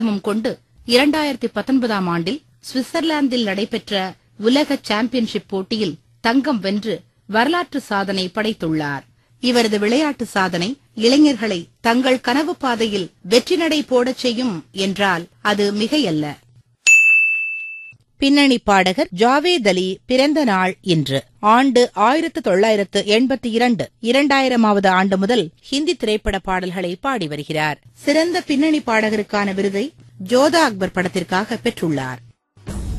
மும் கொண்டு இரண்டாயிரத்தி பத்தொன்பதாம் ஆண்டில் சுவிட்சர்லாந்தில் நடைபெற்ற உலக சாம்பியன்ஷிப் போட்டியில் தங்கம் வென்று வரலாற்று சாதனை படைத்துள்ளார் இவரது விளையாட்டு சாதனை இளைஞர்களை தங்கள் கனவு பாதையில் வெற்றி நடை போடச் செய்யும் என்றால் அது மிகையல்ல பின்னணி பாடகர் ஜாவேத் அலி பிறந்த நாள் இன்று ஆண்டு ஆயிரத்து தொள்ளாயிரத்து எண்பத்தி இரண்டு இரண்டாயிரமாவது ஆண்டு முதல் ஹிந்தி திரைப்பட பாடல்களை பாடி வருகிறார் சிறந்த பின்னணி பாடகருக்கான விருதை ஜோதா அக்பர் படத்திற்காக பெற்றுள்ளார்